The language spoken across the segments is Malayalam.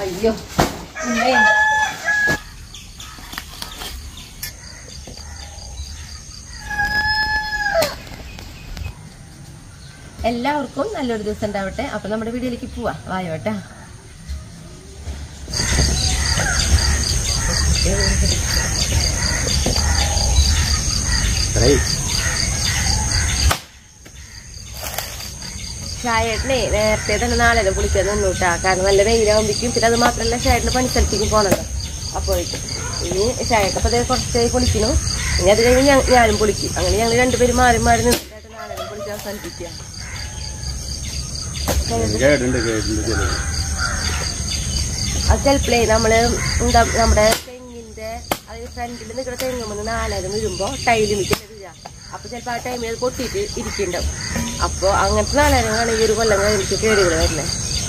അയ്യോ ഉമ്മേ. എല്ലാവർക്കും നല്ലൊരു ദിവസം ഉണ്ടാവട്ടെ അപ്പൊ നമ്മുടെ വീഡിയോയിലേക്ക് പോവാ വായോട്ടാ ഷായേട്ടനെ നേരത്തെ തന്നെ നാളെ കുളിക്കാൻ നിന്നൂട്ടാ കാരണം നല്ല വെയിലാകുമ്പോഴേക്കും പിന്നെ അത് മാത്രമല്ല ഷായേട്ടിന് പണിസ്ഥലത്തേക്ക് പോകണല്ലോ അപ്പോഴേക്കും ഇനി ഷായേട്ട് അപ്പൊ അതേ കുറച്ച് കുളിക്കുന്നു ഇനി അത് കഴിഞ്ഞ് ഞാൻ- ഞാനും പൊളിക്കും അങ്ങനെ ഞങ്ങൾ രണ്ടുപേരും മാറി മാറി നിന്നിട്ട് നാളെ പൊളിച്ച് അവസാനിപ്പിക്കുക കേട്ടുണ്ട് കേട്ടുണ്ട് ചിലത് അത് ചിലപ്പോഴേ നമ്മള് എന്താ നമ്മുടെ തെങ്ങിന്റെ അത് ഫ്രണ്ടിൽ നിൽക്കുന്ന തെങ്ങുമെന്ന് നാലായിരം വരുമ്പോ ടൈല് മിക്കുന്നത് അപ്പൊ ചിലപ്പോ ആ ടൈമിൽ അത് പൊട്ടിയിട്ട് ഇരിക്കുന്നുണ്ടാവും അപ്പൊ അങ്ങനത്തെ നാലായിരം ആണെങ്കിൽ ഒരു കൊല്ലം കഴിഞ്ഞിട്ട് കേടുകൾ വരണേ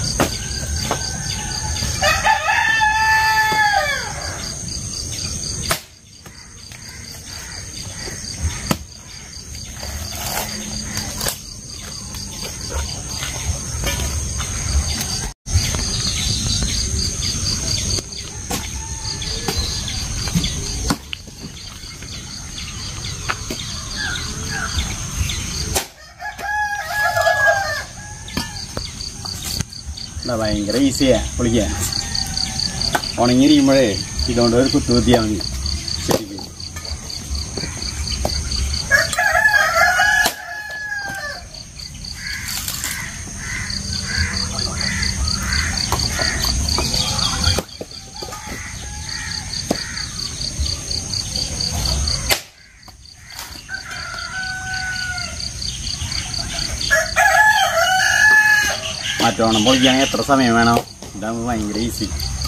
എന്താ ഭയങ്കര ഈസിയാ പൊളിക്കാൻ ഉണങ്ങിയിരിക്കുമ്പോഴേ ഇതുകൊണ്ട് ഒരു കുത്തു കുത്തിയാൽ മതി ശരിക്കും മറ്റോണം പൊളിക്കുകയാണെങ്കിൽ എത്ര സമയം വേണം ഇതാകുമ്പോൾ ഭയങ്കര ഈസി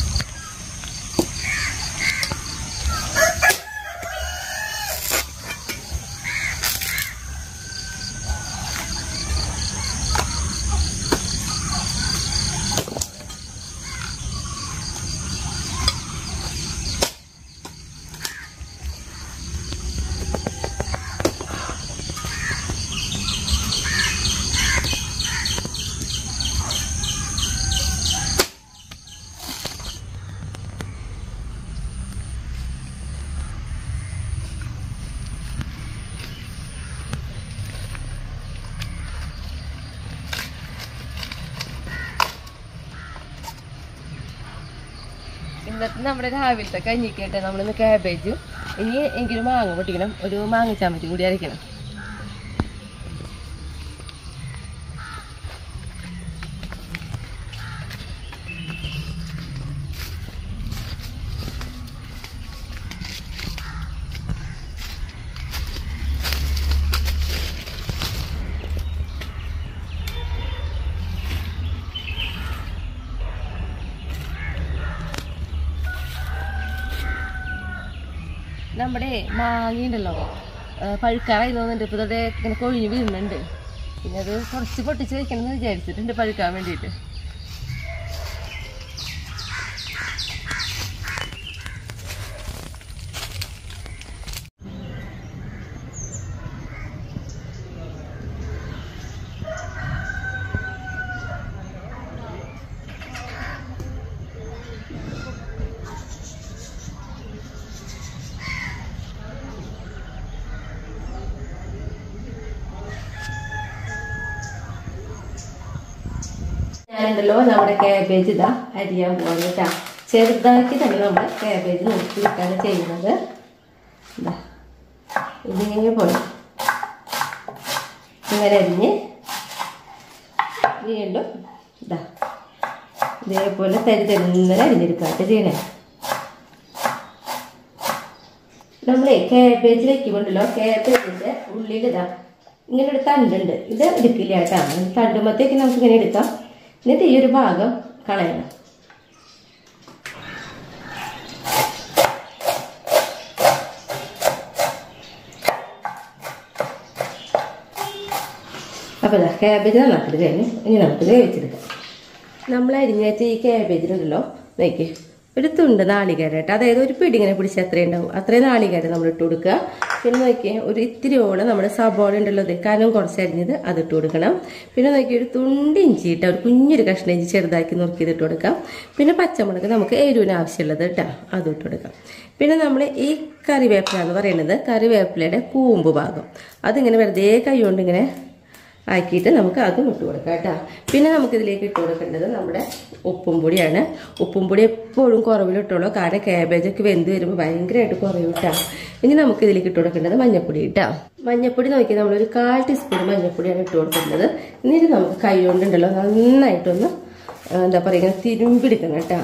ഇന്നത്തെ നമ്മുടെ രാവിലത്തെ കഞ്ഞിക്കേട്ടെ നമ്മളിന്ന് കാബേജും ഇനി എങ്കിലും മാങ്ങ പൊട്ടിക്കണം ഒരു മാങ്ങ ചമ്മച്ചും കൂടി അരയ്ക്കണം നമ്മുടെ മാങ്ങയുണ്ടല്ലോ പഴുക്കാറായി തോന്നുന്നുണ്ട് ഇപ്പൊ അതേ ഇങ്ങനെ കൊഴിഞ്ഞ് വീഴുന്നുണ്ട് പിന്നെ അത് കുറച്ച് പൊട്ടിച്ച് വെക്കണം എന്ന് വിചാരിച്ചിട്ടുണ്ട് പഴുക്കാൻ വേണ്ടിയിട്ട് ഞാനുണ്ടല്ലോ നമ്മുടെ കാബേജ് ഇതാ അരിയാൻ പോകുന്നത് കേട്ടാ ചെറുതാക്കി തന്നെ നമ്മൾ കാബേജ് നോക്കി വെക്കാണ് ചെയ്യുന്നത് ഇതാ ഇതേപോലെ ഇങ്ങനെ അരിഞ്ഞ് വീണ്ടും ഇതാ ഇതേപോലെ തരി തരുന്നതിന് അരിഞ്ഞെടുക്കാട്ട് ചെയ്യണേ നമ്മളെ കാബേജ് വെക്കുമ്പോണ്ടല്ലോ കാബേജിന്റെ ഉള്ളിൽ ഇതാ ഇങ്ങനെ ഒരു തണ്ടുണ്ട് ഇത് എടുക്കില്ല കേട്ടോ തണ്ടുമ്പത്തേക്ക് നമുക്ക് ഇങ്ങനെ എടുക്കാം എന്നിട്ട് ഈ ഒരു ഭാഗം കളയണം അപ്പോൾ ഇതാ കാബേജ് നന്നാക്കിട്ട് കഴിഞ്ഞ് ഇനി നമുക്ക് വേവിച്ചെടുക്കാം നമ്മൾ അരിഞ്ഞേച്ച ഈ കാബേജിലുണ്ടല്ലോ നോക്കി ഒരു തുണ്ട് നാളികേരം കേട്ടോ അതായത് ഒരു പിടി ഇങ്ങനെ പിടിച്ച് അത്രയും ഉണ്ടാവും അത്രയും നാളികേരം നമ്മൾ ഇട്ട് കൊടുക്കുക പിന്നെ നോക്കിയാൽ ഒരു ഇത്തിരിയോളം നമ്മുടെ സബോള ഉണ്ടല്ലോ ഇത് കനം കുറച്ച് അരിഞ്ഞത് അത് ഇട്ട് കൊടുക്കണം പിന്നെ നോക്കിയാൽ ഒരു തുണ്ട് ഇഞ്ചി ഇട്ട ഒരു കുഞ്ഞൊരു കഷ്ണം ഇഞ്ചി ചെറുതാക്കി നുറുക്കിയത് ഇട്ട് കൊടുക്കാം പിന്നെ പച്ചമുളക് നമുക്ക് എരിവിന് ആവശ്യമുള്ളത് കേട്ടോ അത് ഇട്ട് കൊടുക്കാം പിന്നെ നമ്മൾ ഈ കറിവേപ്പില എന്ന് പറയുന്നത് കറിവേപ്പിലയുടെ കൂമ്പ് ഭാഗം അതിങ്ങനെ വെറുതെ കൈ കൊണ്ട് ഇങ്ങനെ ആക്കിയിട്ട് നമുക്ക് അതും ഇട്ട് കൊടുക്കാം കേട്ടോ പിന്നെ നമുക്കിതിലേക്ക് ഇട്ട് കൊടുക്കേണ്ടത് നമ്മുടെ ഉപ്പും പൊടിയാണ് ഉപ്പും പൊടി എപ്പോഴും കുറവിലിട്ടുള്ളൂ കാരണം കാബേജൊക്കെ വെന്ത് വരുമ്പോൾ ഭയങ്കരമായിട്ട് കുറയും കേട്ടോ ഇനി നമുക്ക് ഇതിലേക്ക് ഇട്ട് കൊടുക്കേണ്ടത് മഞ്ഞപ്പൊടി കേട്ടോ മഞ്ഞപ്പൊടി നോക്കി നമ്മളൊരു കാൽ ടീസ്പൂൺ മഞ്ഞപ്പൊടിയാണ് ഇട്ട് കൊടുക്കേണ്ടത് എന്നിട്ട് നമുക്ക് കൈ കൊണ്ടുണ്ടല്ലോ നന്നായിട്ടൊന്ന് ആ, എന്താ പറയുക ഇങ്ങനെ തിരുമ്പിടിക്കണം കേട്ടോ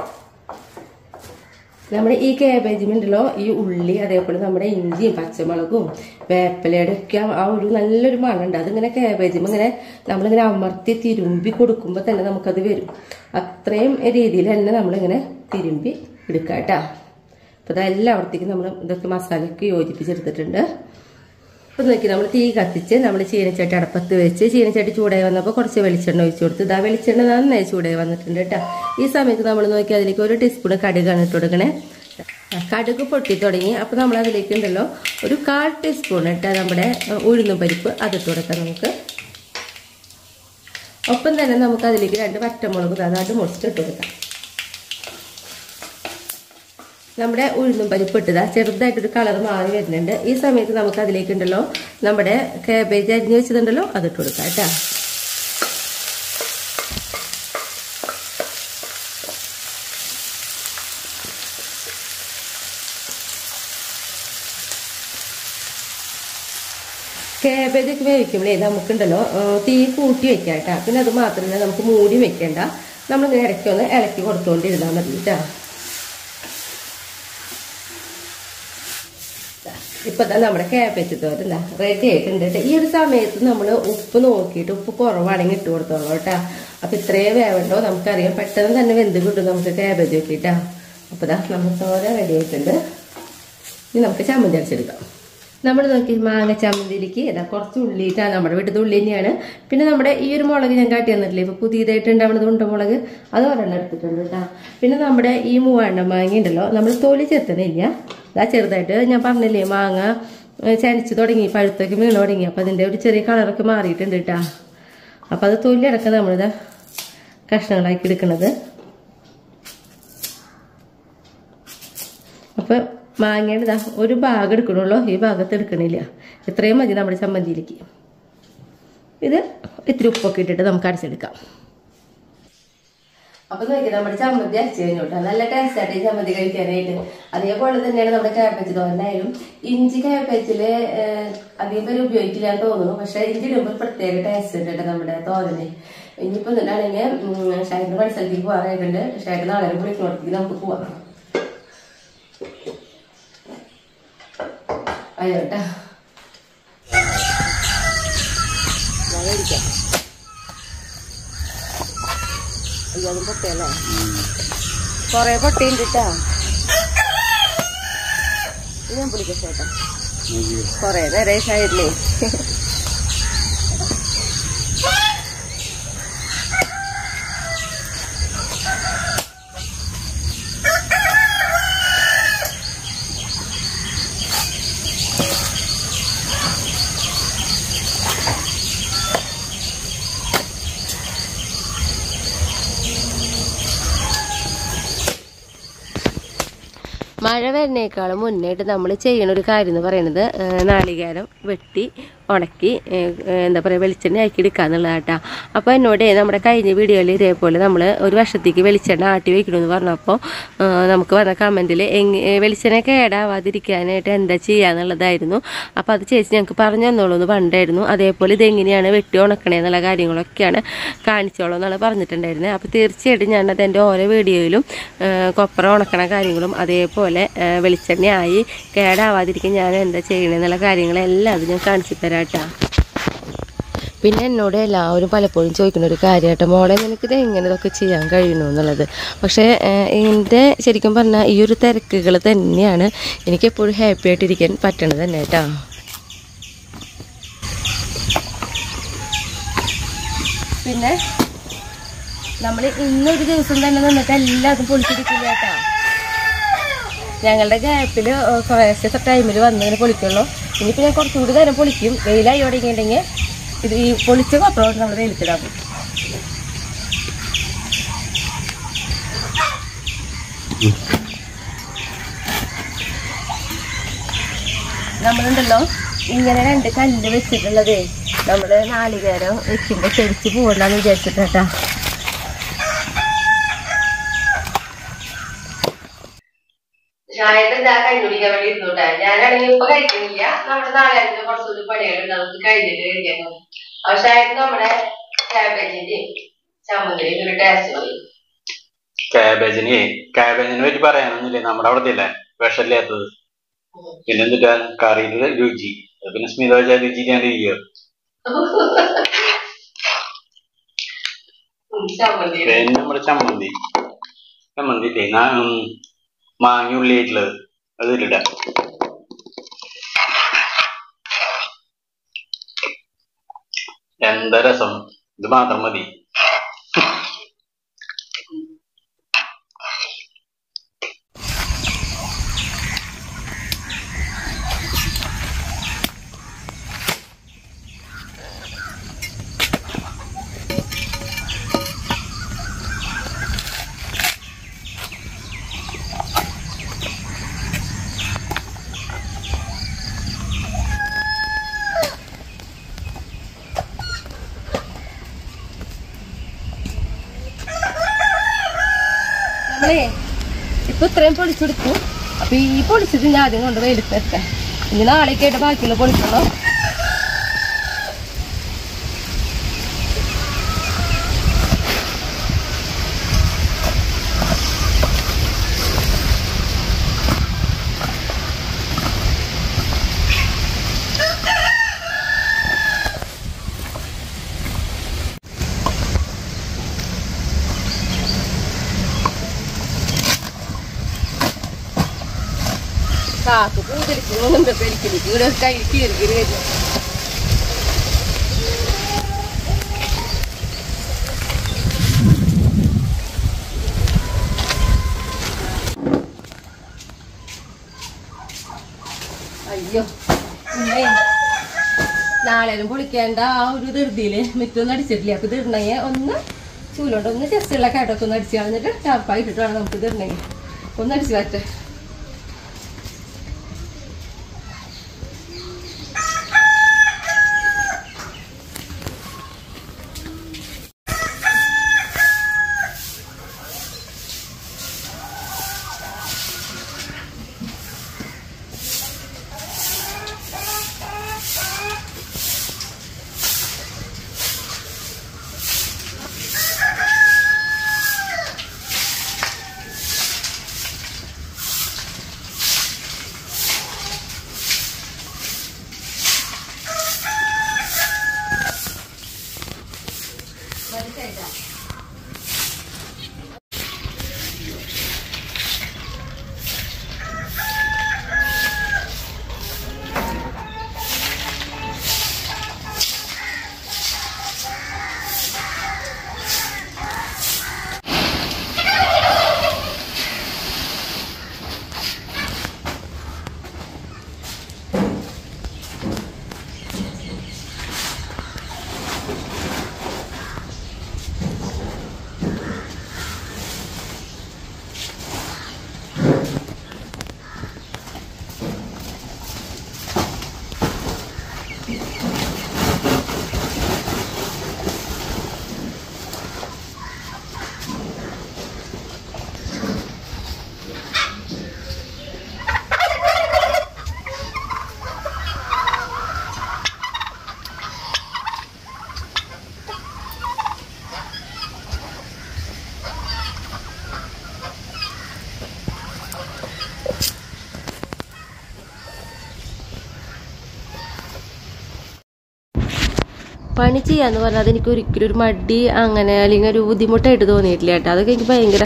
നമ്മുടെ ഈ കാബേജിനുണ്ടല്ലോ ഈ ഉള്ളി അതേപോലെ നമ്മുടെ ഇഞ്ചിയും പച്ചമുളകും വേപ്പിലയുടെ ഒക്കെ ആ ഒരു നല്ലൊരു മണമുണ്ട് അതിങ്ങനെ കാബേജും ഇങ്ങനെ നമ്മളിങ്ങനെ അമർത്തി തിരുമ്പി കൊടുക്കുമ്പോൾ തന്നെ നമുക്കത് വരും അത്രയും രീതിയിൽ തന്നെ നമ്മളിങ്ങനെ തിരുമ്പി എടുക്കുക കേട്ടോ അപ്പോൾ ഇത് എല്ലായിടത്തേക്കും നമ്മൾ ഇതൊക്കെ മസാലയൊക്കെ യോജിപ്പിച്ചെടുത്തിട്ടുണ്ട് അപ്പോൾ നോക്കി നമ്മൾ തീ കത്തിച്ച് നമ്മൾ ചീനച്ചട്ടി അടപ്പത്ത് വെച്ച് ചീനച്ചട്ടി ചൂടായി വന്നപ്പോൾ കുറച്ച് വെളിച്ചെണ്ണ ഒഴിച്ചു കൊടുത്ത് ഇതാ വെളിച്ചെണ്ണ നന്നായി ചൂടായി വന്നിട്ടുണ്ട് കേട്ടോ ഈ സമയത്ത് നമ്മൾ നോക്കി അതിലേക്ക് ഒരു ടീസ്പൂൺ കടുകാണ് ഇട്ട് കൊടുക്കണേ കടുക് പൊട്ടി തുടങ്ങി അപ്പോൾ നമ്മൾ അതിലേക്ക് ഉണ്ടല്ലോ ഒരു കാൽ ടീസ്പൂൺ ഇട്ട് നമ്മുടെ ഉഴുന്നും പരിപ്പ് അതിട്ട് കൊടുക്കാം നമുക്ക് ഒപ്പം തന്നെ നമുക്ക് അതിലേക്ക് രണ്ട് പച്ചമുളക് നന്നായിട്ട് മുറിച്ചിട്ട് ഇട്ട് കൊടുക്കാം നമ്മുടെ ഉഴുന്നും പരിപ്പ് ഇട്ടതാ ചെറുതായിട്ടൊരു കളർ മാറി വരുന്നുണ്ട് ഈ സമയത്ത് നമുക്ക് അതിലേക്ക് ഉണ്ടല്ലോ നമ്മുടെ കാബേജ് അരിഞ്ഞു വെച്ചതുണ്ടല്ലോ അതിട്ട് കൊടുക്കാം കേട്ടോ കാബേജ് ഒക്കെ വേവിക്കുമ്പോഴേ നമുക്കുണ്ടല്ലോ ആ, തീ കൂട്ടി വെക്കാം കേട്ടോ പിന്നെ അത് മാത്രമല്ല നമുക്ക് മൂടി വെക്കേണ്ട നമ്മളിങ്ങനെ ഇടയ്ക്ക് ഒന്ന് ഇളക്കി കൊടുത്തുകൊണ്ടിരുന്നാൽ മതി കേട്ടോ ഇപ്പൊ തന്നെ നമ്മുടെ കാബേജ് തോരല്ല റെഡി ആയിട്ടുണ്ട് ട്ടോ. ഈ ഒരു സമയത്ത് നമ്മൾ ഉപ്പ് നോക്കിയിട്ട് ഉപ്പ് കുറവാണെങ്കിൽ ഇട്ട് കൊടുത്തോളൂ കേട്ടാ അപ്പൊ ഇത്രയും വേവണ്ടോ നമുക്കറിയാം പെട്ടെന്ന് തന്നെ വെന്ത് കിട്ടും നമുക്ക് കാബേജ് നോക്കിയിട്ടാ അപ്പൊ ദാ നമ്മുടെ തോര റെഡി ആയിട്ടുണ്ട് ഇനി നമുക്ക് ചമ്മന്തി അരച്ചെടുക്കാം നമ്മൾ നോക്കി മാങ്ങ ചമ്മന്തിയിലേക്ക് ഇതാ കുറച്ച് ഉള്ളിയിട്ടാണ് നമ്മുടെ വീട്ടിലത്തെ ഉള്ളി തന്നെയാണ് പിന്നെ നമ്മുടെ ഈ ഒരു മുളക് ഞാൻ കാട്ടി തന്നിട്ടില്ലേ ഇപ്പൊ പുതിയതായിട്ട് ഉണ്ടാവുന്നത് ഉണ്ടമുളക് അത് ഒരെണ്ണം എടുത്തിട്ടുണ്ട് കേട്ടോ പിന്നെ നമ്മുടെ ഈ മൂവാണ്ട മാങ്ങ ഉണ്ടല്ലോ നമ്മൾ തൊലി ചെത്തണില്ല ഇതാ ചെറുതായിട്ട് ഞാൻ പറഞ്ഞില്ലേ മാങ്ങ ഏ, ചനിച്ച് തുടങ്ങി പഴുത്തൊക്കെ വീണ് തുടങ്ങി അപ്പൊ അതിന്റെ ഒരു ചെറിയ കളറൊക്കെ മാറിയിട്ടുണ്ട് കേട്ടാ അപ്പൊ അത് തൊലി അടക്കം നമ്മളിതാ കഷ്ണങ്ങളാക്കി എടുക്കണത് അപ്പൊ മാങ്ങയുടെ ദാ ഒരു ഭാഗം എടുക്കണുള്ളൂ ഈ ഭാഗത്ത് എടുക്കണില്ല ഇത്രയും മതി നമ്മുടെ ചമ്മന്തിയിലേക്ക് ഇത് ഇത്തിരി ഉപ്പൊക്കെ ഇട്ടിട്ട് നമുക്ക് അരച്ചെടുക്കാം അപ്പൊ നോക്കി നമ്മുടെ ചമ്മന്തി അരച്ചു കഴിഞ്ഞോട്ടോ നല്ല ടേസ്റ്റ് ആയിട്ട് ഈ ചമ്മന്തി കഴിക്കാനായിട്ട് അതേപോലെ തന്നെയാണ് നമ്മുടെ കാബേജ് തോരനായാലും ഇഞ്ചി കാബേജില് ഏഹ്, അധികം പേര് ഉപയോഗിക്കില്ല എന്ന് തോന്നുന്നു പക്ഷെ ഇഞ്ചി ഇടുമ്പോൾ ഒരു പ്രത്യേക ടേസ്റ്റ് ഉണ്ട് കേട്ടോ നമ്മുടെ തോരന് ഇനിയിപ്പോ എന്നിട്ടാണെങ്കിൽ ഷാഹിന്റെ മത്സരത്തേക്ക് പോകാനായിട്ടുണ്ട് ഷാഹിന്റെ നാളെ വിളിക്കുന്നിടത്തേക്ക് നമുക്ക് പോവാം അയ്യോട്ടാ അയ്യോ അതും പൊട്ടയല്ലേ കൊറേ പൊട്ടയുണ്ട് കേട്ടാ ഇത് ഞാൻ പിടിക്കാം ചേട്ടാ കൊറേ നേരം സൈഡിലേ മഴ വരുന്നേക്കാളും മുന്നേയിട്ട് നമ്മൾ ചെയ്യുന്ന ഒരു കാര്യം എന്ന് പറയുന്നത് ഏഹ്, നാളികേരം വെട്ടി ഉണക്കി ഏഹ്, ഏഹ്, എന്താ പറയുക വെളിച്ചെണ്ണ ആക്കി എടുക്കുക എന്നുള്ളതാണ് കേട്ടോ അപ്പോൾ എന്നോട് നമ്മുടെ കഴിഞ്ഞ വീഡിയോയിൽ ഇതേപോലെ നമ്മൾ ഒരു വർഷത്തേക്ക് വെളിച്ചെണ്ണ ആട്ടി വെക്കണമെന്ന് പറഞ്ഞപ്പോൾ ഏഹ്, നമുക്ക് വന്ന കമൻറ്റിൽ എങ് വെളിച്ചെണ്ണ കേടാവാതിരിക്കാനായിട്ട് എന്താ ചെയ്യുക എന്നുള്ളതായിരുന്നു അപ്പോൾ അത് ചേച്ചി ഞങ്ങൾക്ക് പറഞ്ഞു തന്നോളൂ എന്ന് പണ്ടായിരുന്നു അതേപോലെ ഇതെങ്ങനെയാണ് വെട്ടി ഉണക്കണേ എന്നുള്ള കാര്യങ്ങളൊക്കെയാണ് കാണിച്ചോളൂ എന്നാണ് പറഞ്ഞിട്ടുണ്ടായിരുന്നത് അപ്പോൾ തീർച്ചയായിട്ടും ഞാനത് എൻ്റെ ഓരോ വീഡിയോയിലും ഏഹ്, കൊപ്ര ഉണക്കണ കാര്യങ്ങളും അതേപോലെ ഏഹ്, വെളിച്ചെണ്ണയായി കേടാവാതിരിക്കാൻ ഞാൻ എന്താ ചെയ്യണമെന്നുള്ള കാര്യങ്ങളെല്ലാം അത് ഞാൻ കാണിച്ചു തരാം കേട്ടോ പിന്നെ എന്നോട് എല്ലാവരും പലപ്പോഴും ചോദിക്കുന്ന ഒരു കാര്യമായിട്ട് മോളെ നിനക്കിത് എങ്ങനെ ഇതൊക്കെ ചെയ്യാൻ കഴിയണു എന്നുള്ളത് പക്ഷേ ഏഹ്, എൻ്റെ ശരിക്കും പറഞ്ഞാൽ ഈ ഒരു തിരക്കുകൾ തന്നെയാണ് എനിക്കെപ്പോഴും ഹാപ്പി ആയിട്ടിരിക്കാൻ പറ്റണത് തന്നെ കേട്ടോ പിന്നെ നമ്മൾ ഇന്നൊരു ദിവസം തന്നെ നിന്നിട്ട് എല്ലാതും പൊളിച്ചെടുക്കില്ല കേട്ടാ ഞങ്ങളുടെ ഗ്യാപ്പിൽ കുറേശ്ശെ ടൈമിൽ വന്നതിന് പൊളിക്കുള്ളൂ ഇനിയിപ്പോൾ ഞാൻ കുറച്ചുകൂടി നേരം പൊളിക്കും വെയിലായി തുടങ്ങിയിട്ടുണ്ടെങ്കിൽ ഇത് ഈ പൊളിച്ച കൊപ്പറോട്ട് നമ്മൾ വെയിലത്തിടാക്കും നമ്മളുണ്ടല്ലോ ഇങ്ങനെ രണ്ട് കല്ല് വെച്ചിട്ടുള്ളത് നമ്മൾ നാളികേരം വെക്കുമ്പോൾ തെറിച്ച് പോകണ്ടെന്ന് വിചാരിച്ചിട്ടാ ചായയുടെ ഇതാ കണ്ടുപിടിക്കാൻ വേണ്ടി ഇരുന്നോട്ടെ ഞാനാണെങ്കിൽ ഇപ്പൊ കഴിക്കുന്നില്ല നമ്മുടെ നാളെ കുറച്ചുകൂടി പണികളുണ്ട് നമുക്ക് കഴിഞ്ഞിട്ട് കഴിക്കാൻ പക്ഷെ ആയിട്ട് നമ്മുടെ ക്യാബേജിന്റെ ചമ്മന്തി ഒരു ടേസ്റ്റ് പോയി കാബേജിന് കാബേജിനെ പറ്റി പറയാനൊന്നുമില്ലേ നമ്മുടെ അവിടത്തെ അല്ലേ വിഷമില്ലാത്തത് പിന്നെ എന്നിട്ടാ കറിയില് രുചി അത് പിന്നെ സ്മിത വെച്ചാൽ രുചിക്കാണ്ടിരിക്കുക ചമ്മന്തി പിന്നെ നമ്മുടെ ചമ്മന്തി ചമ്മന്തി ഇല്ലേ നാ- ഉം, മാങ്ങ ഉള്ളിയായിട്ടുള്ളത് അത് ഇതിലിടാം എന്താ രസം ഇത് മാത്രം മതി നമ്മളേ ഇപ്പൊ ഇത്രയും പൊളിച്ചെടുത്തു അപ്പൊ ഈ പൊളിച്ചത് ഞാൻ ആദ്യം കൊണ്ട് വെയിലത്തെടുക്കാം ഇനി നാളേക്കായിട്ട് ബാക്കിയുള്ള പൊളിക്കണം കാക്ക് പൂതലിക്കുന്നുണ്ട് പെരിക്കലിക്ക് ഇവിടെ കൈ കീറി കീറി വരും അയ്യോ ഇല്ലേ നാളെയും പൊളിക്കേണ്ട ആ ഒരു ധൃതിയില് മിറ്റൊന്നും അടിച്ചിട്ടില്ല അപ്പൊ ഇതിടണമെങ്കിൽ ഒന്ന് ചൂലോണ്ട് ഒന്ന് ജസ്റ്റ് ഉള്ള കേട്ടൊക്കെ ഒന്ന് അടിച്ച് കളഞ്ഞിട്ട് ടാപ്പായിട്ടിട്ട് വേണം നമുക്ക് ഇതിടണമെങ്കിൽ ഒന്ന് അടിച്ചു പറ്റേ പണി ചെയ്യാന്ന് പറഞ്ഞാൽ അതെനിക്ക് ഒരിക്കലും ഒരു മടി അങ്ങനെ അല്ലെങ്കിൽ ഒരു ബുദ്ധിമുട്ടായിട്ട് തോന്നിയിട്ടില്ല കേട്ടോ അതൊക്കെ എനിക്ക് ഭയങ്കര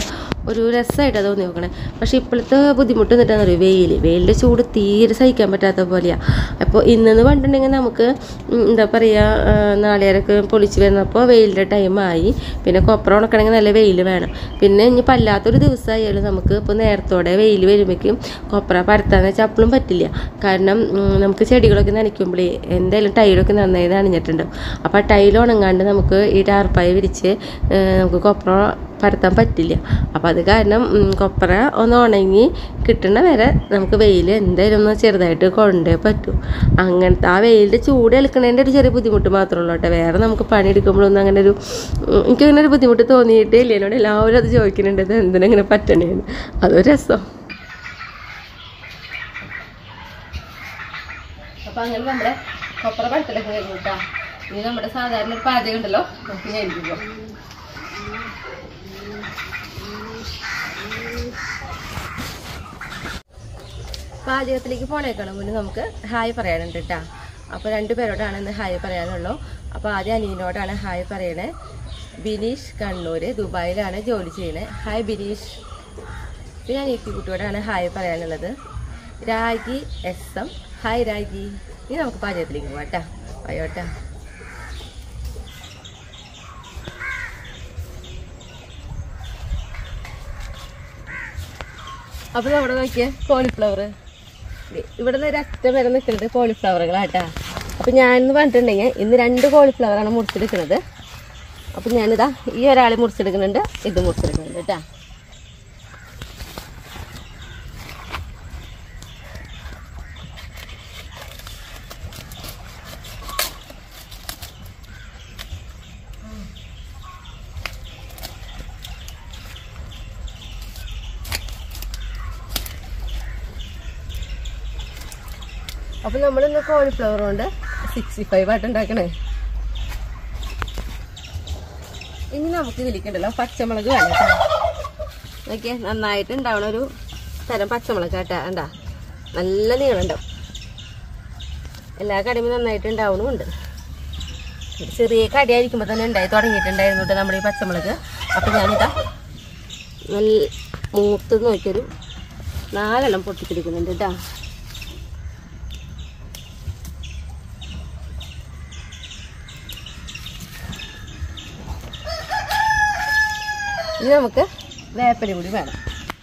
ഒരു രസമായിട്ടാണ് തോന്നി നോക്കണേ പക്ഷേ ഇപ്പോഴത്തെ ബുദ്ധിമുട്ട് എന്നിട്ടാന്ന് അറിയോ വെയിൽ വെയിലിൻ്റെ ചൂട് തീരെ സഹിക്കാൻ പറ്റാത്ത പോലെയാണ് അപ്പോൾ ഇന്നെന്ന് പറഞ്ഞിട്ടുണ്ടെങ്കിൽ നമുക്ക് ഉം, എന്താ പറയുക നാളികേരൊക്കെ പൊളിച്ച് വരുന്നപ്പോൾ വെയിലിൻ്റെ ടൈമായി പിന്നെ കൊപ്ര ഉണക്കണമെങ്കിൽ നല്ല വെയിൽ വേണം പിന്നെ ഇനിയിപ്പോൾ അല്ലാത്തൊരു ദിവസമായാലും നമുക്ക് ഇപ്പോൾ നേരത്തോടെ വെയിൽ വരുമ്പോഴേക്കും കൊപ്ര പരത്താന്ന് വെച്ചാൽ അപ്പോഴും പറ്റില്ല കാരണം ഉം, നമുക്ക് ചെടികളൊക്കെ നനയ്ക്കുമ്പോഴേ എന്തായാലും ടൈലൊക്കെ നന്നായി നനഞ്ഞിട്ടുണ്ടാവും അപ്പോൾ ആ ടൈൽ ഉണങ്ങാണ്ട് നമുക്ക് ഈ ടാർപ്പായ വിരിച്ച് ഏഹ്, നമുക്ക് കൊപ്ര പരത്താൻ പറ്റില്ല അപ്പോൾ അത് കാരണം ഉം, കൊപ്ര ഒന്ന് ഉണങ്ങി കിട്ടണ വരെ നമുക്ക് വെയിൽ എന്തായാലും ഒന്ന് ചെറുതായിട്ട് കൊണ്ടേ പറ്റൂ അങ്ങനത്തെ ആ വെയിലിൻ്റെ ചൂട് ഏൽക്കണതിൻ്റെ ഒരു ചെറിയ ബുദ്ധിമുട്ട് മാത്രമേ ഉള്ളൂ കേട്ടോ വേറെ നമുക്ക് പണിയെടുക്കുമ്പോഴൊന്നും അങ്ങനെ ഒരു ഉം, എനിക്കങ്ങനെ ഒരു ബുദ്ധിമുട്ട് തോന്നിയിട്ടേ ഇല്ല എന്നോട് എല്ലാവരും അത് ചോദിക്കുന്നുണ്ട് ഇത് എന്തിനാ ഇങ്ങനെ പറ്റണേന്ന് അതൊരു രസം അപ്പം അങ്ങനെ നമ്മുടെ കൊപ്ര പഴുത്തലൊക്കെ കഴിഞ്ഞു കേട്ടോ ഇനി നമ്മുടെ സാധാരണ ഒരു പാചകം ഉണ്ടല്ലോ നമുക്ക് ഞാൻ ഇരിക്കുമ്പോൾ പാചകത്തിലേക്ക് പോണേക്കണം മുന്നേ നമുക്ക് ഹായ് പറയാനുണ്ട് കേട്ടോ അപ്പോൾ രണ്ട് പേരോടാണ് ഇന്ന് ഹായ് പറയാനുള്ളൂ അപ്പോൾ ആദ്യം അനീനോടാണ് ഹായ് പറയണേ ബിനീഷ് കണ്ണൂർ ദുബായിലാണ് ജോലി ചെയ്യണേ ഹായ് ബിനീഷ് പിന്നെ അനിയത്തി കുട്ടിയോടാണ് ഹായ് പറയാനുള്ളത് Ragi S M hi Ragi ഇനി നമുക്ക് പാചകത്തിലേക്ക് പോവാം കേട്ടോ അയ്യോട്ടാ അപ്പോൾ നമ്മുടെ നോക്കിയേ കോളിഫ്ലവർ ഇവിടെ നിന്ന് ഒരറ്റം വരെ നിൽക്കുന്നത് കോളിഫ്ലവറുകളാട്ടാ അപ്പോൾ ഞാനെന്ന് പറഞ്ഞിട്ടുണ്ടെങ്കിൽ ഇന്ന് രണ്ട് കോളിഫ്ലവറാണ് മുറിച്ചെടുക്കുന്നത് അപ്പോൾ ഞാനിതാ ഈ ഒരാൾ മുറിച്ചെടുക്കുന്നുണ്ട് ഇത് മുറിച്ചെടുക്കുന്നുണ്ട് കേട്ടാ അപ്പോൾ നമ്മളിന്ന് കോളിഫ്ലവർ കൊണ്ട് സിക്സ്റ്റി ഫൈവ് ആയിട്ട് ഉണ്ടാക്കണേ ഇനി നമുക്ക് ഇതിലേക്കുണ്ടല്ലോ പച്ചമുളക് വേണം കേട്ടോ നോക്കിയേ നന്നായിട്ട് ഉണ്ടാവണ ഒരു തരം പച്ചമുളക് കേട്ടാ എന്താ നല്ല നീളമുണ്ടാവും എല്ലാ കടയും നന്നായിട്ട് ഉണ്ടാവണമുണ്ട് ഒരു ചെറിയ കടിയായിരിക്കുമ്പോൾ തന്നെ ഉണ്ടായി തുടങ്ങിയിട്ടുണ്ടായിരുന്നു കേട്ടോ നമ്മുടെ ഈ പച്ചമുളക് അപ്പം ഞാനിതാ നല്ല മൂത്ത് നോക്കിയൊരു നാലെണ്ണം പൊട്ടിച്ചെടുക്കുന്നുണ്ട് കേട്ടോ ഇനി നമുക്ക് വേപ്പല കൂടി വേണം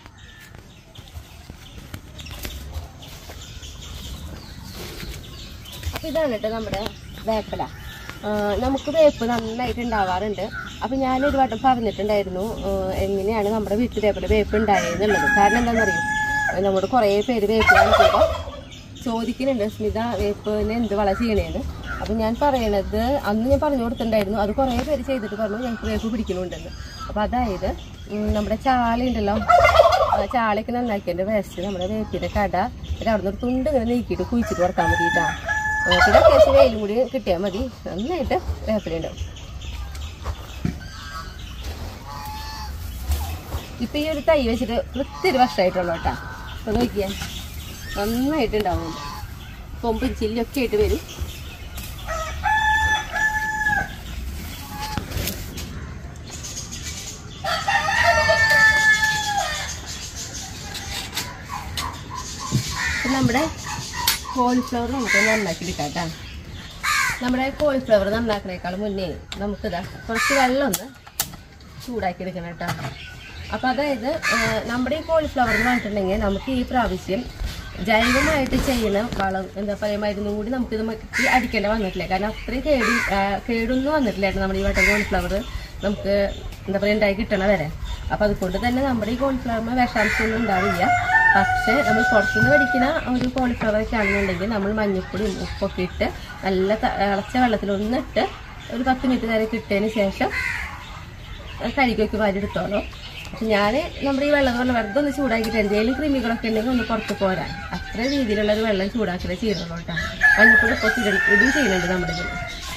അപ്പം ഇതാണ് കേട്ടോ നമ്മുടെ വേപ്പല ആ, നമുക്ക് വേപ്പ് നന്നായിട്ട് ഉണ്ടാവാറുണ്ട് അപ്പം ഞാനൊരു വട്ടം പറഞ്ഞിട്ടുണ്ടായിരുന്നു ആ, എങ്ങനെയാണ് നമ്മുടെ വീട്ടിൽ ഇതേപോലെ വേപ്പ് ഉണ്ടായെന്നുള്ളത് കാരണം എന്താണെന്നറിയും നമ്മുടെ കുറേ പേര് വേപ്പ് കാണിക്കുമ്പോൾ ചോദിക്കുന്നുണ്ട് സ്മിത വേപ്പിന് എന്ത് വള ചെയ്യണേന്ന് അപ്പം ഞാൻ പറയണത് അന്ന് ഞാൻ പറഞ്ഞു കൊടുത്തിട്ടുണ്ടായിരുന്നു അത് കുറേ പേര് ചെയ്തിട്ട് പറഞ്ഞു ഞങ്ങൾക്ക് വേപ്പ് പിടിക്കണുണ്ടെന്ന് അപ്പം അതായത് ഉം, നമ്മുടെ ചാള ഉണ്ടല്ലോ ആ ചാളയൊക്കെ നന്നാക്കിയതിൻ്റെ വേസ്റ്റ് നമ്മുടെ വേപ്പിൻ്റെ കട എന്നിട്ട് അവിടെ നിന്ന് ഒരു തുണ്ട് ഇങ്ങനെ നീക്കിയിട്ട് കുഴിച്ചിട്ട് കൊടുക്കാൻ മതിയിട്ടാ പിന്നെ അത്യാവശ്യം വെയിലും കൂടി കിട്ടിയാൽ മതി നന്നായിട്ട് വേപ്പിലുണ്ടാവും ഇപ്പം ഈ ഒരു തൈ വെച്ചിട്ട് ഒത്തിരി വർഷമായിട്ടുള്ളൂ കേട്ടോ അപ്പോൾ നോക്കിയേ നന്നായിട്ടുണ്ടാവും കൊമ്പും ചില്ലൊക്കെ ആയിട്ട് വരും ഇപ്പം നമ്മുടെ കോളിഫ്ലവർ നമുക്ക് നന്നാക്കി എടുക്കാം കേട്ടോ നമ്മുടെ കോളിഫ്ലവർ നന്നാക്കണേക്കാൾ മുന്നേ നമുക്കിതാ കുറച്ച് വെള്ളം ഒന്ന് ചൂടാക്കി എടുക്കണം കേട്ടോ അപ്പം അതായത് ആ, നമ്മുടെ ഈ കോളിഫ്ലവർ എന്ന് പറഞ്ഞിട്ടുണ്ടെങ്കിൽ നമുക്ക് ഈ പ്രാവശ്യം ജൈവമായിട്ട് ചെയ്യുന്ന വളം എന്താ പറയുക മരുന്നും കൂടി നമുക്കിത് മക്കി അടിക്കേണ്ട വന്നിട്ടില്ല കാരണം അത്രയും കേടി ആ, കേടൊന്നും വന്നിട്ടില്ലായിരുന്നു നമ്മുടെ ഈ വട്ടം കോളിഫ്ലവർ നമുക്ക് എന്താ പറയുക ഉണ്ടായി കിട്ടണ വരെ അപ്പം അതുകൊണ്ട് തന്നെ നമ്മുടെ ഈ കോളിഫ്ലവറിന് വിഷാംശമൊന്നും ഉണ്ടാവില്ല പക്ഷേ നമ്മൾ പുറത്തുനിന്ന് മേടിക്കുന്ന ഒരു കോളിഫ്ലവർ ഒക്കെ ആണെന്നുണ്ടെങ്കിൽ നമ്മൾ മഞ്ഞൾപ്പൊടിയും ഉപ്പൊക്കെ ഇട്ട് നല്ല ത- തിളച്ച വെള്ളത്തിൽ ഒന്നിട്ട് ഒരു പത്ത് മിനിറ്റ് നേരം കിട്ടിയതിന് ശേഷം കഴുകിയൊക്കെ വാരിയെടുത്തോളൂ അപ്പം ഞാൻ നമ്മുടെ ഈ വെള്ളം കൊണ്ട് വെറുതെ ഒന്ന് ചൂടാക്കിയിട്ട് എന്തെങ്കിലും കൃമികളൊക്കെ ഉണ്ടെങ്കിൽ ഒന്ന് പുറത്ത് പോരാൻ അത്ര രീതിയിലുള്ള ഒരു വെള്ളം ചൂടാക്കലേ ചെയ്യുന്നുള്ളൂ കേട്ടോ മഞ്ഞൾപ്പൊടി ഇപ്പോൾ ഇടും ഇതും ചെയ്യുന്നുണ്ട് നമ്മുടെ ഇതിൽ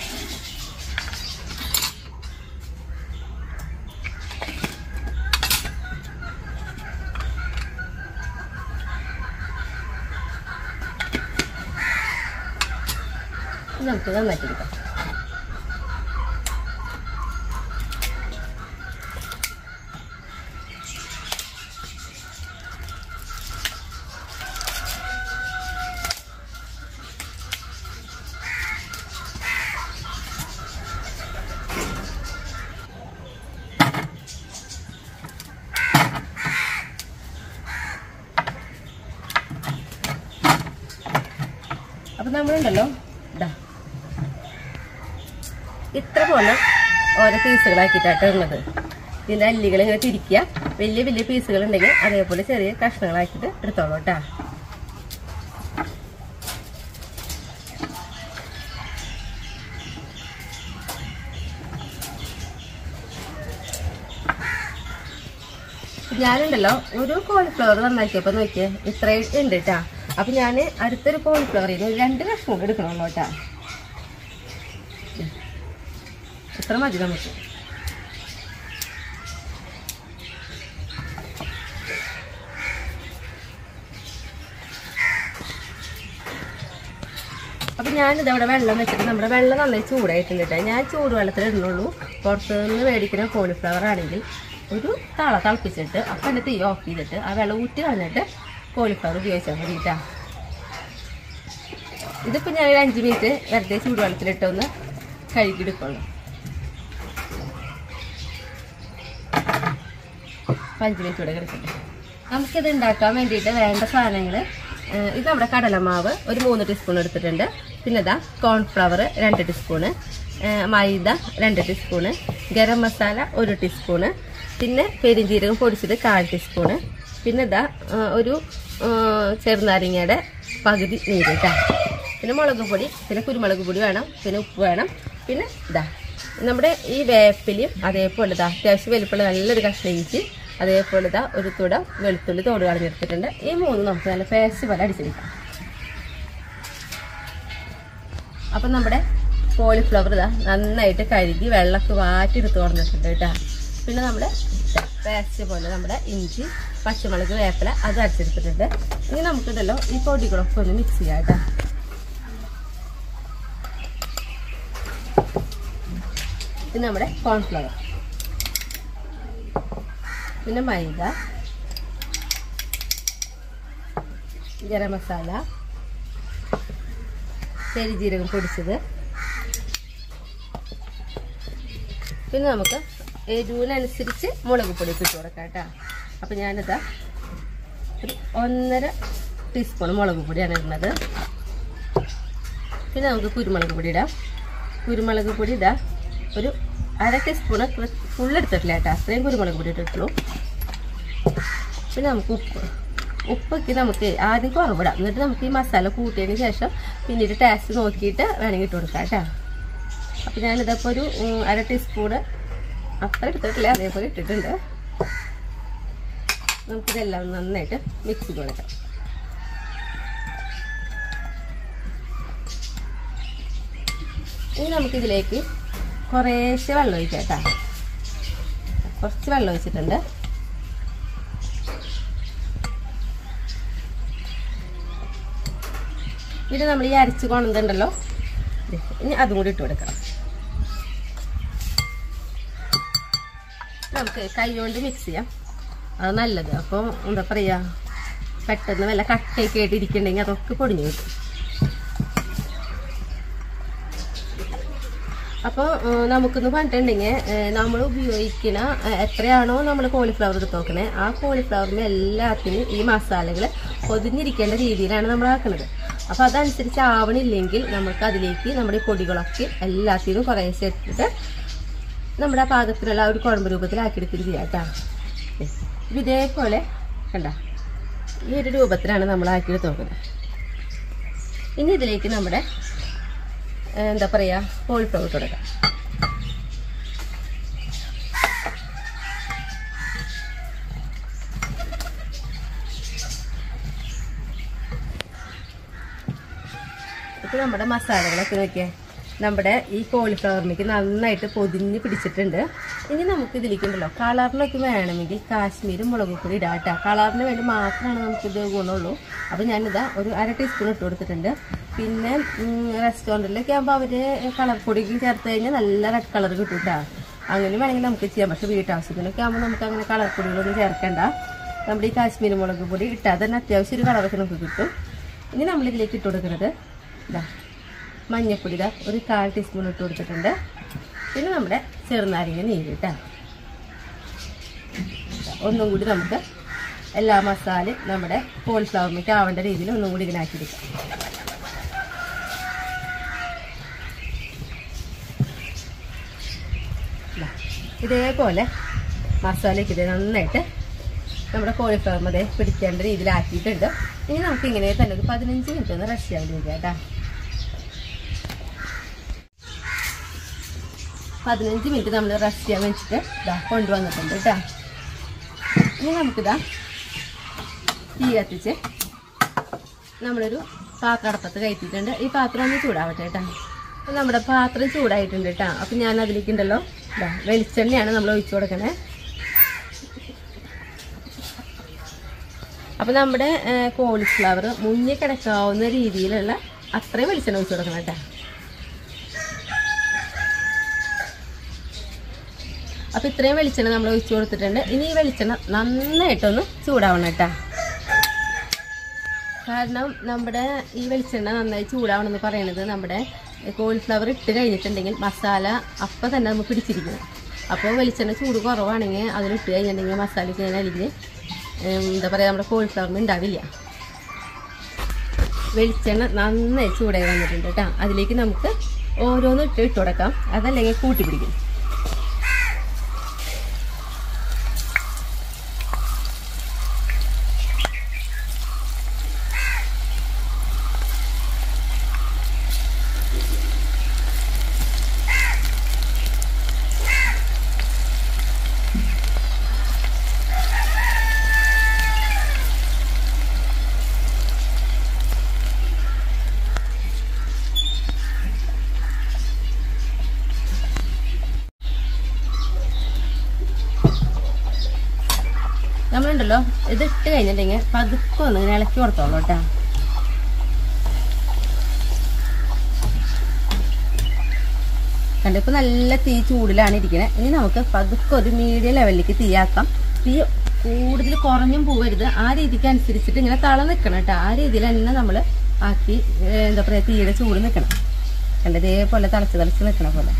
ഇനി നമുക്ക് നന്നാക്കി എടുക്കാം അപ്പൊ നമ്മളുണ്ടല്ലോ ഇതാ ഇത്ര പോലെ ഓരോ പീസുകളാക്കിയിട്ടാണ് ഉള്ളത് ഇതിന്റെ അല്ലികൾ ഇങ്ങനെ തിരിക്കുക വലിയ വലിയ പീസുകൾ ഉണ്ടെങ്കിൽ അതേപോലെ ചെറിയ കഷ്ണങ്ങളാക്കിയിട്ട് എടുത്തോളൂ കേട്ടാ ഞാനുണ്ടല്ലോ ഒരു കോളിഫ്ലവർ നന്നാക്കിയപ്പോ നോക്കിയേ ഇത്രയും ഉണ്ട് കേട്ടാ അപ്പൊ ഞാൻ അടുത്തൊരു കോളിഫ്ലവർ ഒരു രണ്ട് കഷ്ണം കൂടെ എടുക്കണമല്ലോ കേട്ടാ ഇത്ര മതി നമുക്ക് അപ്പൊ ഞാനിത് അവിടെ വെള്ളം വെച്ചിട്ട് നമ്മുടെ വെള്ളം നന്നായി ചൂടായിട്ടുണ്ട് കേട്ടോ ഞാൻ ചൂടുവെള്ളത്തിൽ ഇടുന്നുള്ളൂ പുറത്ത് നിന്ന് മേടിക്കുന്ന കോളിഫ്ലവർ ആണെങ്കിൽ ഒരു തള തിളപ്പിച്ചിട്ട് അപ്പം എൻ്റെ തീ ഓഫ് ചെയ്തിട്ട് ആ വെള്ളം ഊറ്റി കളഞ്ഞിട്ട് കോളിഫ്ലവർ ഉപയോഗിച്ചാൽ മതി കേട്ടോ ഇതിപ്പോൾ ഞാൻ ഒരു അഞ്ച് മിനിറ്റ് വെറുതെ ചൂടുവെള്ളത്തിലിട്ടൊന്ന് കഴുകിയെടുക്കുള്ളൂ അപ്പം അഞ്ച് മിനിറ്റ് കൂടെ കിടക്കട്ടെ നമുക്കിത് ഉണ്ടാക്കാൻ വേണ്ടിയിട്ട് വേണ്ട സാധനങ്ങൾ ഇത് നമ്മുടെ കടലമാവ് ഒരു മൂന്ന് ടീസ്പൂൺ എടുത്തിട്ടുണ്ട് പിന്നെ ഇതാ കോൺഫ്ലവർ രണ്ട് ടീസ്പൂണ് ഏഹ് മൈദ രണ്ട് ടീസ്പൂണ് ഗരം മസാല ഒരു ടീസ്പൂണ് പിന്നെ പെരിഞ്ജീരകം പൊടിച്ചത് കാൽ ടീസ്പൂണ് പിന്നെ ഇതാ ഏഹ് ഒരു ഏഹ് ചെറുനാരങ്ങയുടെ പകുതി നീര് കേട്ടോ പിന്നെ മുളക് പൊടി പിന്നെ കുരുമുളക് പൊടി വേണം പിന്നെ ഉപ്പ് വേണം പിന്നെ ഇതാ നമ്മുടെ ഈ വേപ്പിലും അതേപോലെ ഇതാ അത്യാവശ്യം വലിപ്പമുള്ള നല്ലൊരു കഷ്ണം ഇഞ്ചി അതേപോലെ ഇതാ ഒരു തുട വെളുത്തുള്ളി തോട് കളഞ്ഞെടുത്തിട്ടുണ്ട് ഈ മൂന്ന് നമുക്ക് നല്ല പേസ്റ്റ് പോലെ അടിച്ചെടുക്കാം അപ്പം നമ്മുടെ കോളിഫ്ലവർ ഇതാ നന്നായിട്ട് കഴുകി വെള്ളമൊക്കെ വാറ്റി എടുത്ത് കൊടുത്തിട്ടുണ്ട് കേട്ടോ പിന്നെ നമ്മുടെ പേസ്റ്റ് പോലെ നമ്മുടെ ഇഞ്ചി പച്ചമുളക് വേപ്പില അത് അടിച്ചെടുത്തിട്ടുണ്ട് ഇനി നമുക്കിതല്ലോ ഈ പൊടികളൊക്കെ ഒന്ന് മിക്സ് ചെയ്യാം കേട്ടോ ഇത് നമ്മുടെ കോൺഫ്ലവർ പിന്നെ മൈദ ഗരം മസാല പെരിജീരകം പൊടിച്ചത് പിന്നെ നമുക്ക് എരിവിനനുസരിച്ച് മുളക് പൊടി ഇട്ട് കൊടുക്കാം കേട്ടോ അപ്പം ഞാനിതാ ഒരു ഒന്നര ടീസ്പൂൺ മുളക് പൊടിയാണ് ഇടുന്നത് പിന്നെ നമുക്ക് കുരുമുളക് പൊടി ഇടാം കുരുമുളക് പൊടി ഇതാ ഒരു അര ടീസ്പൂണ് ഫുൾ എടുത്തിട്ടില്ല കേട്ടോ അത്രയും കുരുമുളക് പൊടി ഇട്ടിട്ടുള്ളൂ പിന്നെ നമുക്ക് ഉപ്പ് ഉപ്പൊക്കെ നമുക്ക് ആദ്യം കുറവിടാം എന്നിട്ട് നമുക്ക് ഈ മസാല കൂട്ടിയതിന് ശേഷം പിന്നീട് ടേസ്റ്റ് നോക്കിയിട്ട് വേണമെങ്കിൽ ഇട്ട് കൊടുക്കാം കേട്ടോ അപ്പം ഞാനിതപ്പോൾ ഒരു ഉം, അര ടീസ്പൂണ് അത്ര എടുത്തിട്ടില്ല അതേപോലെ ഇട്ടിട്ടുണ്ട് നമുക്കിതെല്ലാം ഒന്ന് നന്നായിട്ട് മിക്സ് ചെയ്ത് കൊടുക്കാം ഇനി നമുക്കിതിലേക്ക് കുറേശ്ശെ വെള്ളം ഒഴിക്കാം കേട്ടോ കുറച്ച് വെള്ളം ഒഴിച്ചിട്ടുണ്ട് ഇത് നമ്മൾ ഈ അരച്ച് കൊണ്ടുണ്ടല്ലോ ഇനി അതും കൂടി ഇട്ട് കൊടുക്കണം നമുക്ക് കൈ കൊണ്ട് മിക്സ് ചെയ്യാം അത് നല്ലത് അപ്പോൾ എന്താ പറയുക പെട്ടെന്ന് വല്ല കട്ടയൊക്കെ ആയിട്ട് ഇരിക്കണ്ടെങ്കിൽ അതൊക്കെ പൊടിഞ്ഞു കിട്ടും അപ്പോൾ നമുക്കെന്ന് പറഞ്ഞിട്ടുണ്ടെങ്കിൽ നമ്മൾ ഉപയോഗിക്കുന്ന ഏഹ്, എത്രയാണോ നമ്മൾ കോളിഫ്ലവർ എടുത്ത് നോക്കണേ ആ കോളിഫ്ലവറിന് എല്ലാത്തിനും ഈ മസാലകൾ പൊതിഞ്ഞിരിക്കേണ്ട രീതിയിലാണ് നമ്മൾ ആക്കുന്നത് അപ്പോൾ അതനുസരിച്ച് ആവണില്ലെങ്കിൽ നമുക്ക് അതിലേക്ക് നമ്മുടെ ഈ പൊടികളൊക്കെ എല്ലാത്തിനും കുറേശ്ശെ ഇട്ടിട്ട് നമ്മുടെ ആ പാകത്തിലുള്ള ആ ഒരു കുഴമ്പ് രൂപത്തിലാക്കിയെടുത്തിട്ട് ചെയ്യാം കേട്ടോ ഇത് ഇതേപോലെ കണ്ട ഈ ഒരു രൂപത്തിലാണ് നമ്മൾ ആക്കിയെടുത്ത് നോക്കുന്നത് ഇനി ഇതിലേക്ക് നമ്മുടെ ഏഹ്, എന്താ പറയുക കോളിഫ്ലവർ ഇട്ട് കൊടുക്കാം ഇപ്പൊ നമ്മുടെ മസാലകളൊക്കെ നോക്കിയേ നമ്മുടെ ഈ കോളിഫ്ലവറിലേക്ക് നന്നായിട്ട് പൊതിഞ്ഞ് പിടിച്ചിട്ടുണ്ട് ഇനി നമുക്ക് ഇതിലേക്കുണ്ടല്ലോ കളറിനൊക്കെ വേണമെങ്കിൽ കാശ്മീരി മുളക് പൊടി ഇടാം കേട്ടോ കളറിന് വേണ്ടി മാത്രമാണ് നമുക്കിത് ഗുണമുള്ളൂ അപ്പോൾ ഞാനിതാ ഒരു അര ടീസ്പൂൺ ഇട്ട് കൊടുത്തിട്ടുണ്ട് പിന്നെ റെസ്റ്റോറൻറ്റിലൊക്കെ ആകുമ്പോൾ അവർ കളർ പൊടിക്ക് ചേർത്ത് കഴിഞ്ഞാൽ നല്ല റെഡ് കളർ കിട്ടും കേട്ടോ അങ്ങനെ വേണമെങ്കിൽ നമുക്ക് ചെയ്യാം പക്ഷേ വീട്ടാവശ്യത്തിനൊക്കെ ആകുമ്പോൾ നമുക്ക് അങ്ങനെ കളർ പൊടികളൊന്നും ചേർക്കണ്ട നമ്മുടെ ഈ കാശ്മീരി മുളക് പൊടി ഇട്ടാൽ തന്നെ അത്യാവശ്യം ഒരു കളറൊക്കെ നമുക്ക് കിട്ടും ഇനി നമ്മളിതിലേക്ക് ഇട്ട് കൊടുക്കുന്നത് ഇതാ മഞ്ഞപ്പൊടി ഇതാ ഒരു കാൽ ടീസ്പൂൺ ഇട്ട് കൊടുത്തിട്ടുണ്ട് പിന്നെ നമ്മുടെ ചെറുനാരങ്ങ നീര് കേട്ടോ ഒന്നും കൂടി നമുക്ക് എല്ലാ മസാലയും നമ്മുടെ കോളിഫ്ലവറിലേക്ക് ആവേണ്ട രീതിയിൽ ഒന്നും കൂടി ഇതിനാക്കിയെടുക്കാം ഇതേപോലെ മസാലയ്ക്ക് ഇത് നന്നായിട്ട് നമ്മുടെ കോളിഫ്ലവർ മതി പിടിക്കേണ്ട രീതിയിലാക്കിയിട്ടുണ്ട് ഇനി നമുക്ക് ഇങ്ങനെ തന്നെ ഒരു പതിനഞ്ച് മിനിറ്റ് ഒന്ന് റെസ്റ്റ് ചെയ്യാൻ വേണ്ടി കേട്ടോ പതിനഞ്ച് മിനിറ്റ് നമ്മൾ റെസ്റ്റ് ചെയ്യാൻ വെച്ചിട്ട് ഇതാ കൊണ്ടുവന്നിട്ടുണ്ട് കേട്ടോ ഇനി നമുക്കിതാ തീ കത്തിച്ച് നമ്മളൊരു പാത്രം അടപ്പത്ത് കയറ്റിയിട്ടുണ്ട് ഈ പാത്രം ഒന്ന് ചൂടാവട്ടെ കേട്ടോ അപ്പം നമ്മുടെ പാത്രം ചൂടായിട്ടുണ്ട് കേട്ടോ അപ്പം ഞാൻ അതിലേക്ക് ഉണ്ടല്ലോ ഇതാ വെളിച്ചെണ്ണയാണ് നമ്മൾ ഒഴിച്ചു കൊടുക്കണേ അപ്പം നമ്മുടെ കോളിഫ്ലവർ മുങ്ങി കിടക്കാവുന്ന രീതിയിലുള്ള അത്രയും വെളിച്ചെണ്ണ ഒഴിച്ചു കൊടുക്കണം കേട്ടോ അപ്പം ഇത്രയും വെളിച്ചെണ്ണ നമ്മൾ ഒഴിച്ചു കൊടുത്തിട്ടുണ്ട് ഇനി ഈ വെളിച്ചെണ്ണ നന്നായിട്ടൊന്ന് ചൂടാവണം കേട്ടോ കാരണം നമ്മുടെ ഈ വെളിച്ചെണ്ണ നന്നായി ചൂടാവണം എന്ന് പറയുന്നത് നമ്മുടെ കോളിഫ്ലവർ ഇട്ട് കഴിഞ്ഞിട്ടുണ്ടെങ്കിൽ മസാല അപ്പം തന്നെ നമുക്ക് പിടിച്ചിരിക്കണം അപ്പോൾ വെളിച്ചെണ്ണ ചൂട് കുറവാണെങ്കിൽ അതിലിട്ട് കഴിഞ്ഞിട്ടുണ്ടെങ്കിൽ മസാലയ്ക്ക് ഇങ്ങനെ അലിഞ്ഞ് ഉം, എന്താ പറയുക നമ്മുടെ കോളിഫ്ലവറിന് ഉണ്ടാവില്ല വെളിച്ചെണ്ണ നന്നായി ചൂടായി വന്നിട്ടുണ്ട് കേട്ടോ അതിലേക്ക് നമുക്ക് ഓരോന്നും ഇട്ട് ഇട്ട് കൊടുക്കാം അതല്ലെങ്കിൽ കൂട്ടി പിടിക്കും നമ്മളുണ്ടല്ലോ ഇത് ഇട്ട് കഴിഞ്ഞിട്ടുണ്ടെങ്കിൽ പതുക്കെ ഒന്ന് ഇങ്ങനെ ഇളക്കി കൊടുത്തോളൂ കേട്ടോ കണ്ടിപ്പോൾ നല്ല തീ ചൂടിലാണ് ഇരിക്കുന്നത് ഇനി നമുക്ക് പതുക്കെ ഒരു മീഡിയം ലെവലിലേക്ക് തീയാക്കാം തീ കൂടുതൽ കുറഞ്ഞും പോവരുത് ആ രീതിക്ക് അനുസരിച്ചിട്ട് ഇങ്ങനെ തള നിൽക്കണം കേട്ടോ ആ രീതിയിൽ തന്നെ നമ്മൾ ആക്കി ഏ, എന്താ പറയുക തീയുടെ ചൂട് നിൽക്കണം കണ്ട ഇതേപോലെ തിളച്ച് തിളച്ച് നിൽക്കണ പോലെ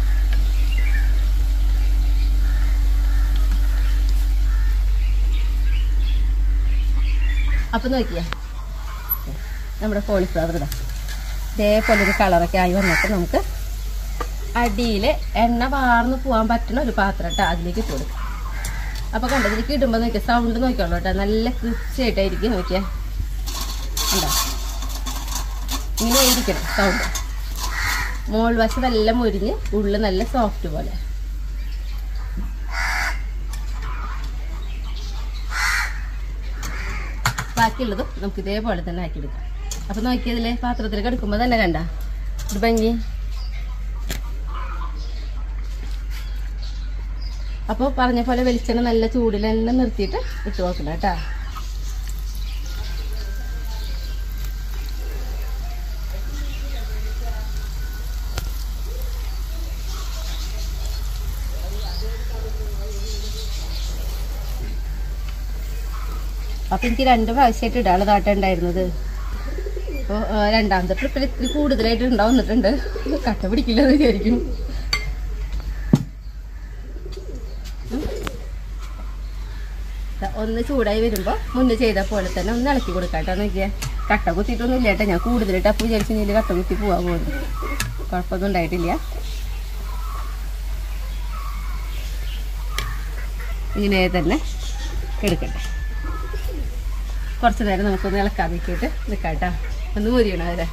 അപ്പം നോക്കിയേ നമ്മുടെ കോളിഫ്ലവർ ഇതാ ഇതേപോലെ ഒരു കളറൊക്കെ ആയി വന്നിട്ട് നമുക്ക് അടിയിൽ എണ്ണ വാർന്ന് പോകാൻ പറ്റുന്ന ഒരു പാത്രം കേട്ടോ അതിലേക്ക് ഇട്ട് കൊടുക്കും അപ്പോൾ കണ്ടതിലേക്ക് ഇടുമ്പോൾ നോക്കിയാൽ സൗണ്ട് നോക്കിയോളൂ കേട്ടോ നല്ല കൃത്യമായിട്ടായിരിക്കും നോക്കിയാൽ ഉണ്ടോ ഇങ്ങനെ ഇരിക്കണം സൗണ്ട് മോൾ വശം എല്ലാം മുരിഞ്ഞ് ഉള്ളിൽ നല്ല സോഫ്റ്റ് പോലെ ബാക്കിയുള്ളതും നമുക്ക് ഇതേപോലെ തന്നെ ആക്കിയെടുക്കാം അപ്പം നോക്കിയതില്ലേ പാത്രത്തിലേക്ക് എടുക്കുമ്പോൾ തന്നെ കണ്ട ഒരു ഭംഗി അപ്പോൾ പറഞ്ഞ പോലെ വെളിച്ചെണ്ണ നല്ല ചൂടിൽ തന്നെ നിർത്തിയിട്ട് ഇട്ട് നോക്കണം കേട്ടോ അപ്പം എനിക്ക് രണ്ട് പ്രാവശ്യമായിട്ട് ഇടാനുള്ളതാട്ട ഉണ്ടായിരുന്നത് അപ്പോൾ രണ്ടാമത്തെ ട്രിപ്പിൽ ഇത്തിരി കൂടുതലായിട്ട് ഉണ്ടാവുന്നിട്ടുണ്ട് കട്ട പിടിക്കില്ലെന്ന് വിചാരിക്കും ദാ ഒന്ന് ചൂടായി വരുമ്പോൾ മുന്നേ ചെയ്ത പോലെ തന്നെ ഒന്ന് ഇളക്കി കൊടുക്കാം കേട്ടോ നോക്കിയാൽ കട്ട കുത്തിയിട്ടൊന്നും ഇല്ല കേട്ടോ ഞാൻ കൂടുതലായിട്ട് അപ്പോൾ വിചാരിച്ചു കഴിഞ്ഞാൽ കട്ട കുത്തി പോകാൻ പോകുന്നു കുഴപ്പമൊന്നും ഉണ്ടായിട്ടില്ല ഇങ്ങനെ തന്നെ എടുക്കട്ടെ കുറച്ച് നേരം നമുക്കൊന്ന് ഇളക്കാൻ നിൽക്കിയിട്ട് നിൽക്കാം കേട്ടോ ഒന്ന് മുരിയണം വരെ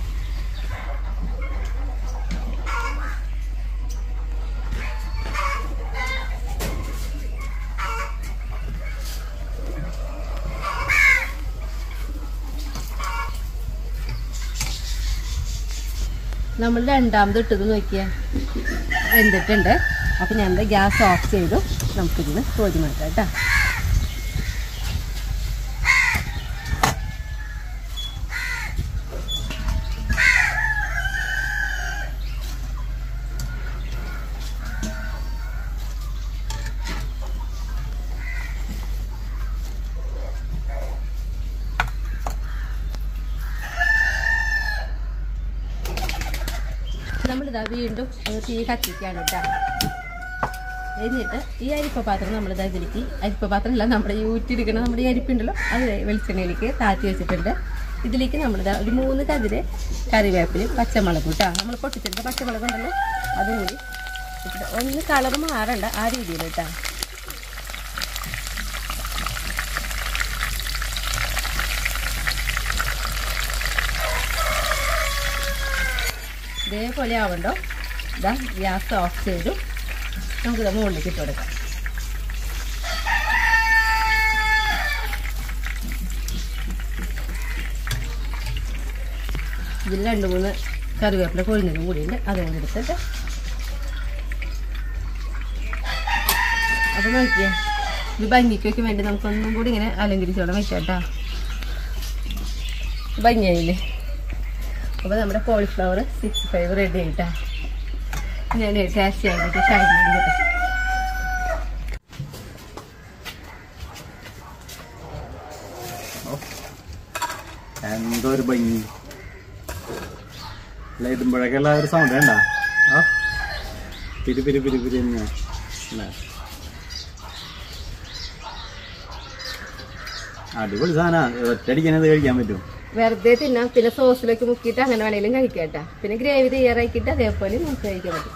നമ്മൾ രണ്ടാമത് ഇട്ടത് നോക്കിയേ വെന്തിട്ടുണ്ട് അപ്പം ഞാൻ ഗ്യാസ് ഓഫ് ചെയ്തു നമുക്കിതിന് കോരി മാറ്റാം കേട്ടോ നമ്മളിതാ വീണ്ടും ഒന്ന് തീ കത്തിക്കാണ് കേട്ടോ എന്നിട്ട് ഈ അരിപ്പ പാത്രം നമ്മളിതാ ഇതിലേക്ക് അരിപ്പ പാത്രം അല്ല നമ്മുടെ ഈ ഊറ്റിയെടുക്കണ നമ്മുടെ ഈ അരിപ്പുണ്ടല്ലോ അത് വെളിച്ചെണ്ണയിലേക്ക് താത്തി വെച്ചിട്ടുണ്ട് ഇതിലേക്ക് നമ്മളിതാ ഒരു മൂന്ന് കതിര് കറിവേപ്പില് പച്ചമുളക് കേട്ടോ നമ്മൾ പൊട്ടിച്ചെടുത്ത പച്ചമുളക് ഉണ്ടല്ലോ അതും കൂടി ഇവിടെ ഒന്ന് കളർ മാറണ്ട ആ രീതിയിൽ കേട്ടാ ഇതേപോലെ ആവണ്ടോ ഇതാ ഗ്യാസ് ഓഫ് ചെയ്തു നമുക്കിത് മുകളിലേക്ക് ഇട്ട് കൊടുക്കാം ഇതിൽ രണ്ട് മൂന്ന് കറിവേപ്പില കൊഴിഞ്ഞതും കൂടിയുണ്ട് അതുകൊണ്ട് എടുത്തിട്ട് അപ്പൊ നോക്കിയേ ഇത് ഭംഗിക്കൊക്കെ വേണ്ടി നമുക്കൊന്നും കൂടി ഇങ്ങനെ അലങ്കരിച്ചോടെ വെക്കാം കേട്ടോ ഭംഗിയായില്ലേ അപ്പോൾ നമ്മുടെ കോളിഫ്ലവർ സിക്സ് ഫൈവ് റെഡി ആയിട്ടാ ഞാൻ ടേസ്റ്റ് ചെയ്യാനായിട്ട് ഷായി കേട്ടോ എന്തോ ഒരു ഭംഗി അല്ല ഇടുമ്പോഴൊക്കെയുള്ള ഒരു സൗണ്ട് വേണ്ട ആ പിരി പിരി പിരി പിരി തന്നെ അല്ലേ അടിപൊളി സാധനം ഒറ്റയടിക്കാനത് കഴിക്കാൻ പറ്റും വെറുതെ തിന്നാം പിന്നെ സോസിലൊക്കെ മുക്കിയിട്ട് അങ്ങനെ വേണേലും കഴിക്കാം കേട്ടോ പിന്നെ ഗ്രേവി തയ്യാറാക്കിയിട്ട് അതേപോലെ നമുക്ക് കഴിക്കാൻ പറ്റും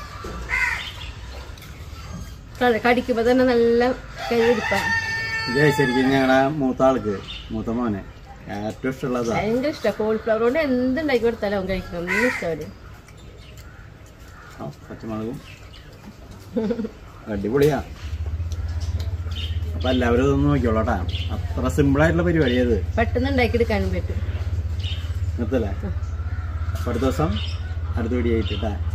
ക- കടിക്കുമ്പോൾ തന്നെ നല്ല കൈ എടുക്കാം ഇത് ശരിക്കും ഞങ്ങളുടെ മൂത്ത ആൾക്ക് മൂത്ത മോനെ ഏറ്റവും ഇഷ്ടമുള്ളതാ ഭയങ്കര ഇഷ്ടമാണ് കോളിഫ്ലവർ കൊണ്ട് എന്തുണ്ടാക്കി കൊടുത്താലും അവൻ കഴിക്കണം ഒന്നും ഇഷ്ടമല്ലേ ആ, പച്ചമുളകും അടിപൊളിയാ അപ്പൊ എല്ലാവരും ഇതൊന്ന് നോക്കിയോളൂട്ടാ അത്ര സിമ്പിൾ ആയിട്ടുള്ള പരിപാടിയാ ഇത് പെട്ടെന്ന് ഉണ്ടാക്കിയെടുക്കാനും പറ്റും നിർത്തല്ലേ അപ്പൊ അടുത്ത ദിവസം അടുത്ത വീഡിയോ ആയിട്ടാ